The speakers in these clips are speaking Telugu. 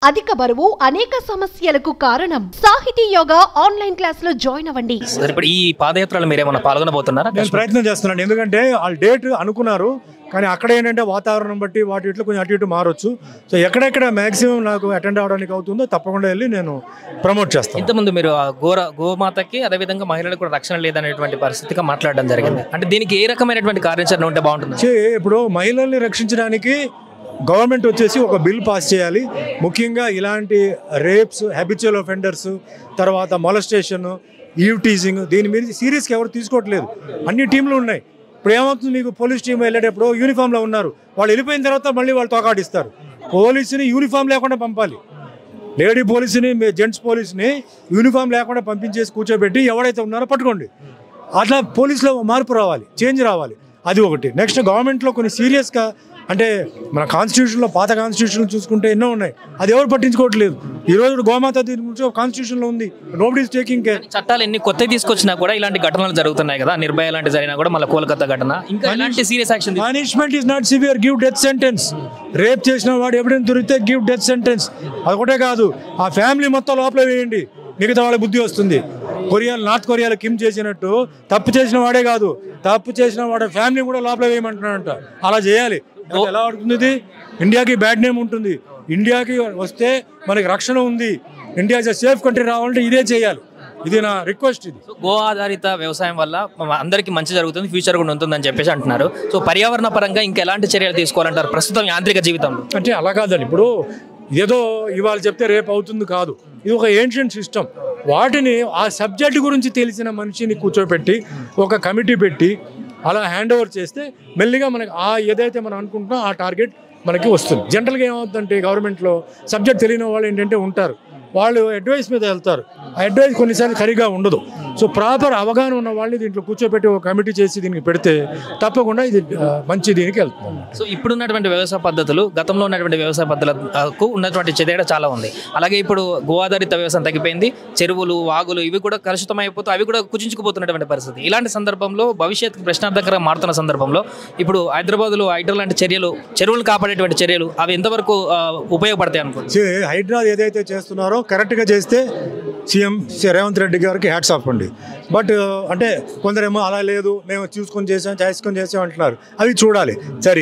అధిక బరువు అనేక సమస్యలకు కారణం సాహితీ యోగా ఆన్లైన్ క్లాస్ లో జాయిన్ అవ్వండి సార్ ఇప్పుడు ఈ పాదయాత్రలో మీరేమన్నా పాల్గొనబోతున్నారా నేను ప్రయత్నం చేస్తున్నాను ఎందుకంటే వాళ్ళు డేట్ అనుకున్నారు కానీ అక్కడ ఏంటంటే వాతావరణం బట్టి వాటి ఇట్లా కొంచెం అటు ఇటు మారొచ్చు సో ఎక్కడెక్కడ మ్యాక్సిమం నాకు అటెండ్ అవడానికి అవుతుందో తప్పకుండా వెళ్ళి నేను ప్రమోట్ చేస్తాను ఇంతకుముందు మీరు ఆ గోర గోమాతకి అదేవిధంగా మహిళలకు కూడా రక్షణ లేదనేటువంటి పరిస్థితిగా మాట్లాడడం జరిగింది అంటే దీనికి ఏ రకమైనటువంటి కార్యాచరణ ఉంటే బాగుంటుంది చే ఇప్పుడు మహిళల్ని రక్షించడానికి గవర్నమెంట్ వచ్చేసి ఒక బిల్ పాస్ చేయాలి ముఖ్యంగా ఇలాంటి రేప్స్ హ్యాబిచువల్ ఒఫెండర్స్ తర్వాత మొలస్టేషన్ ఈవ్ టీజింగ్ దీని మీద సీరియస్గా ఎవరు తీసుకోవట్లేదు అన్ని టీంలు ఉన్నాయి ఇప్పుడు ఏమవుతుంది మీకు పోలీస్ టీం వెళ్ళేటప్పుడు యూనిఫామ్లో ఉన్నారు వాళ్ళు వెళ్ళిపోయిన తర్వాత మళ్ళీ వాళ్ళు తోకాడిస్తారు పోలీసుని యూనిఫామ్ లేకుండా పంపాలి లేడీ పోలీసుని మీ జెంట్స్ పోలీసుని యూనిఫామ్ లేకుండా పంపించేసి కూర్చోబెట్టి ఎవరైతే ఉన్నారో పట్టుకోండి అట్లా పోలీసులో మార్పు రావాలి చేంజ్ రావాలి అది ఒకటి నెక్స్ట్ గవర్నమెంట్లో కొన్ని సీరియస్గా అంటే మన కాన్స్టిట్యూషన్లో పాత కాన్స్టిట్యూషన్ చూసుకుంటే ఎన్నో ఉన్నాయి అది ఎవరు పట్టించుకోవట్లేదు ఈ రోజు గోమాత దీని గురించి కాన్స్టిట్యూషన్లో ఉంది నోబడి ఈస్ టేకింగ్ కేర్ చట్టాలు ఎన్ని కొత్తవి తీసుకొచ్చినా కూడా ఇలాంటి ఘటనలు జరుగుతున్నాయి కదా నిర్భయ లాంటి జరిగినా కూడా మళ్ళీ కోల్కతా ఘటన ఇంకా ఇలాంటి serious action punishment is not severe give death sentence rape చేసిన వాడు ఎవిడెన్స్ దొరికితే గివ్ డెత్ సెంటెన్స్ అదొకటే కాదు ఆ ఫ్యామిలీ మొత్తం లోపల వేయండి మిగతా వాళ్ళ బుద్ధి వస్తుంది కొరియా నార్త్ కొరియాలో కిమ్ చేసినట్టు తప్పు చేసిన వాడే కాదు తప్పు చేసిన వాడి ఫ్యామిలీ కూడా లోపల వేయమంటున్నాడంట అలా చేయాలి అది ఎలా అవుతుంది ఇది? ఇండియాకి బ్యాడ్ నేమ్ ఉంటుంది ఇండియాకి వస్తే మనకి రక్షణ ఉంది ఇండియా సేఫ్ కంట్రీ రావాలంటే ఇదే చేయాలి ఇది నా రిక్వెస్ట్ ఇది గో ఆధారిత వ్యవసాయం వల్ల మ- అందరికీ మంచి జరుగుతుంది ఫ్యూచర్ కూడా ఉంటుందని చెప్పేసి అంటున్నారు సో పర్యావరణ పరంగా ఇంకా ఎలాంటి చర్యలు తీసుకోవాలంటారు ప్రస్తుతం యాంత్రిక జీవితంలో అంటే అలా కాదండి ఇప్పుడు ఏదో ఇవాళ చెప్తే రేపు అవుతుంది కాదు ఇది ఒక ఏన్షియంట్ సిస్టమ్ వాటిని ఆ సబ్జెక్ట్ గురించి తెలిసిన మనిషిని కూర్చోబెట్టి ఒక కమిటీ పెట్టి అలా హ్యాండ్ ఓవర్ చేస్తే మెల్లిగా మనకి ఆ ఏదైతే మనం అనుకుంటున్నాం ఆ టార్గెట్ మనకి వస్తుంది జనరల్గా ఏమవుతుందంటే గవర్నమెంట్లో సబ్జెక్ట్ తెలియని వాళ్ళు ఏంటంటే ఉంటారు వాళ్ళు అడ్వైస్ మీద వెళ్తారు ఆ అడ్వైస్ కొన్నిసార్లు సరిగా ఉండదు సో ప్రాపర్ అవగాహన ఉన్న వాళ్ళని దీంట్లో కూర్చోబెట్టి ఒక కమిటీ చేసి దీనికి పెడితే తప్పకుండా ఇది ఆ, మంచి దీనికి వెళ్తుంది సో ఇప్పుడున్నటువంటి వ్యవసాయ పద్ధతులు గతంలో ఉన్నటువంటి వ్యవసాయ పద్ధతులకు ఉన్నటువంటి తేడా చాలా ఉంది అలాగే ఇప్పుడు గో ఆధారిత వ్యవసాయం తగ్గిపోయింది చెరువులు వాగులు ఇవి కూడా కలుషితం అయిపోతూ అవి కూడా కుచించుకుపోతున్నటువంటి పరిస్థితి ఇలాంటి సందర్భంలో భవిష్యత్తు ప్రశ్నార్థకరంగా మారుతున్న సందర్భంలో ఇప్పుడు హైదరాబాద్లో హైడ్రా లాంటి చర్యలు చెరువులు కాపాడేటువంటి చర్యలు అవి ఎంతవరకు ఆ, ఉపయోగపడతాయి అనుకుంటున్నారు చే- హైడ్రా ఏదైతే చేస్తున్నారో కరెక్ట్గా చేస్తే సీఎం శ్రీ రేవంత్ రెడ్డి గారికి హ్యాట్స్ ఆఫ్ అండి బట్ అంటే కొందరేమో అలా లేదు మేము చూసుకొని చేసాం చేసుకొని చేసాం అంటున్నారు అవి చూడాలి సరే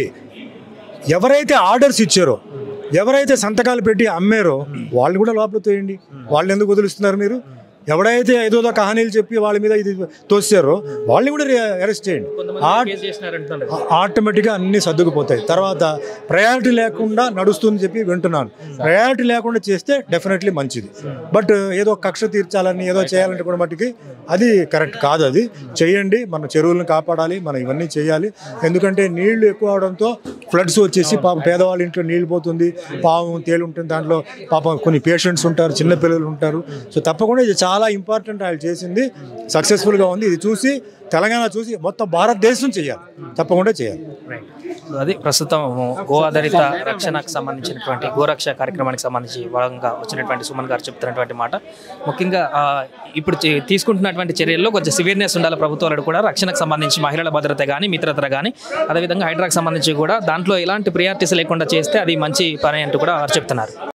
ఎవరైతే ఆర్డర్స్ ఇచ్చారో ఎవరైతే సంతకాలు పెట్టి అమ్మారో వాళ్ళు కూడా లోపల తోయండి వాళ్ళు ఎందుకు వదిలిస్తున్నారు మీరు ఎవడైతే ఏదో కహానీలు చెప్పి వాళ్ళ మీద ఇది తోస్తారో వాళ్ళని కూడా అరెస్ట్ చేయండి ఆ కేసు చేసినారంటున్నారు ఆటోమేటిక్గా అన్ని సర్దుకుపోతాయి తర్వాత ప్రయారిటీ లేకుండా నడుస్తుందని చెప్పి వింటున్నాను ప్రయారిటీ లేకుండా చేస్తే డెఫినెట్లీ మంచిది బట్ ఏదో కక్ష తీర్చాలని ఏదో చేయాలంటే కూడా మట్టుకి అది కరెక్ట్ కాదు అది చేయండి మన చెరువులను కాపాడాలి మనం ఇవన్నీ చేయాలి ఎందుకంటే నీళ్లు ఎక్కువ అవడంతో ఫ్లడ్స్ వచ్చేసి పాపం పేదవాళ్ళ ఇంట్లో నీళ్ళు పోతుంది పాము తేలు ఉంటుంది దాంట్లో పాపం కొన్ని పేషెంట్స్ ఉంటారు చిన్న పిల్లలు ఉంటారు సో తప్పకుండా ఇది చాలా ఇంపార్టెంట్ వాళ్ళు చేసింది సక్సెస్ఫుల్గా ఉంది ఇది చూసి తెలంగాణ చూసి మొత్తం భారతదేశం చేయాలి తప్పకుండా చేయాలి సో అది ప్రస్తుతం గో ఆధారిత రక్షణకు సంబంధించినటువంటి గోరక్ష కార్యక్రమానికి సంబంధించి భాగంగా వచ్చినటువంటి సుమన్ గారు చెప్తున్నటువంటి మాట ముఖ్యంగా ఆ, ఇప్పుడు చే- తీసుకుంటున్నటువంటి చర్యల్లో కొంచెం సివియర్నెస్ ఉండాలి ప్రభుత్వాలు కూడా రక్షణకు సంబంధించి మహిళల భద్రత కానీ మిత్రత కానీ అదేవిధంగా హైడ్రాకి సంబంధించి కూడా దాంట్లో ఎలాంటి ప్రియారిటీస్ లేకుండా చేస్తే అది మంచి పని అంటూ కూడా వారు చెప్తున్నారు